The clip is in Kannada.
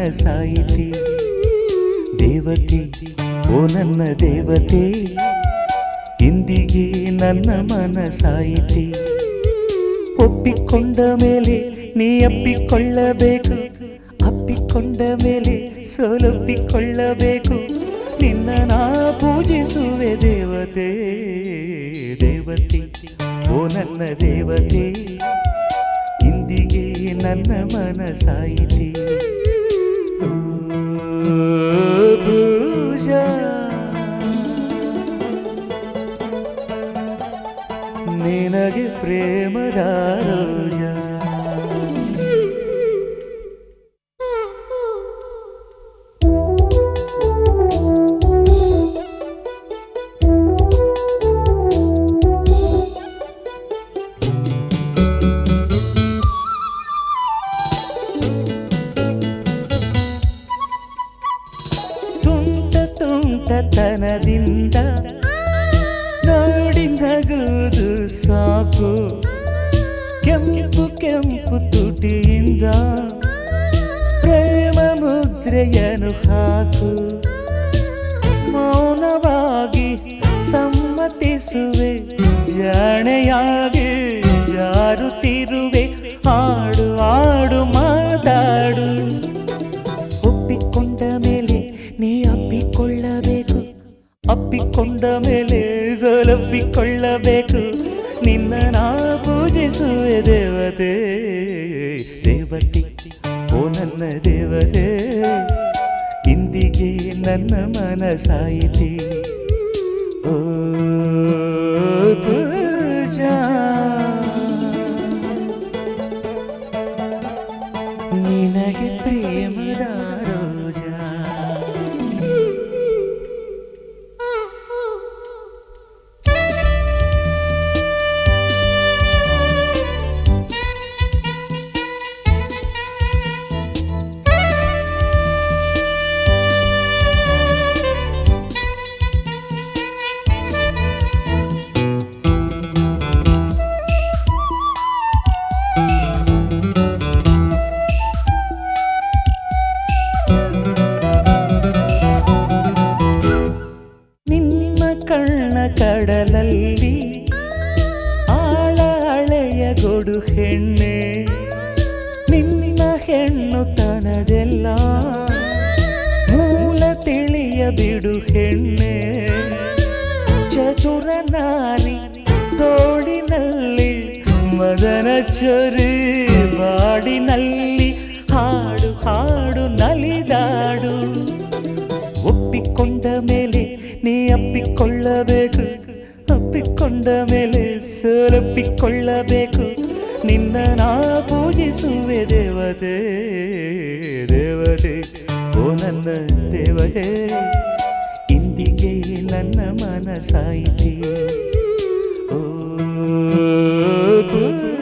ಮನಸಾಯಿತೆ ದೇವತೆ ಓ ನನ್ನ ದೇವತೆ ಇಂದಿಗೆ ನನ್ನ ಮನಸಾಯಿತೆ ಒಪ್ಪಿಕೊಂಡ ಮೇಲೆ ನೀ ಅಪ್ಪಿಕೊಳ್ಳಬೇಕು ಅಪ್ಪಿಕೊಂಡ ಮೇಲೆ ಸೋಲೊಪ್ಪಿಕೊಳ್ಳಬೇಕು ನಿನ್ನ ನಾ ಪೂಜಿಸುವೆ ದೇವತೆ ದೇವತೆ ಓ ನನ್ನ ದೇವತೆ ಇಂದಿಗೆ ನನ್ನ ಮನಸಾಯಿತೆ ಓ ಪೂಜಾ ನಿನಗೆ ಪ್ರೇಮದ ರೋಜ ತುಂಟ ತುಂಟತನದಿಂದ ನೋಡಿ ನಗುವುದು ಸಾಕು ಕೆಂಪು ಕೆಂಪು ತುಟಿಯಿಂದ ಪ್ರೇಮ ಮುದ್ರೆಯನ್ನು ಹಾಕು ಮೌನವಾಗಿ ಸಮ್ಮತಿಸುವೆ ಜಾಣೆಯಾಗಿ ಜಾರುತ್ತಿರುವೆ ಆಡು ಆಡು ಮಾತಾಡು ಒಪ್ಪಿಕೊಂಡ ಮೇಲೆ ನೀ ಅಪ್ಪಿಕೊಳ್ಳಬೇಕು ಅಪ್ಪಿಕೊಂಡ ಮೇಲೆ ಸೋಲಪ್ಪಿಕೊಳ್ಳಬೇಕು ನಿನ್ನ ನಾ ಪೂಜಿಸುವೆ ದೇವತೆ ದೇವತೆ ಓ ನನ್ನ ದೇವತೆ ಇಂದಿಗೆ ನನ್ನ ಮನಸಾಯಿತೆ ಓ ಪೂಜಾ ನಿನಗೆ ಪ್ರೇಮದ ರೋಜಾ ನಿನ್ನ ಕಣ್ಣ ಕಡಲಲ್ಲಿ ಆಳ ಹಳೆಯ ಗೊಡು ಹೆಣ್ಣೆ ನಿನ್ನ ಹೆಣ್ಣು ತನದೆಲ್ಲ ಮೂಲ ತಿಳಿಯ ಬಿಡು ಹೆಣ್ಣೆ ಚತುರ ನಾರಿ ತೋಳಿನಲ್ಲಿ ಮದನ ಚೊರಿ ಬಾಡಿನಲ್ಲಿ ಹಾಡು ಹಾಡು ನಲಿದಾಡು ಒಪ್ಪಿಕೊಂಡ ಮೇಲೆ ನೀ ಅಪ್ಪಿಕೊಳ್ಳಬೇಕು ಅಪ್ಪಿಕೊಂಡ ಮೇಲೆ ಸೋಲಪ್ಪಿಕೊಳ್ಳಬೇಕು ನಿನ್ನ ನಾ ಪೂಜಿಸುವೆ ದೇವತೆ ದೇವತೆ ಓ ನನ್ನ ದೇವತೆ ಇಂದಿಗೆ ನನ್ನ ಮನಸಾಯಿತೆ ಓ ಪೂಜಾ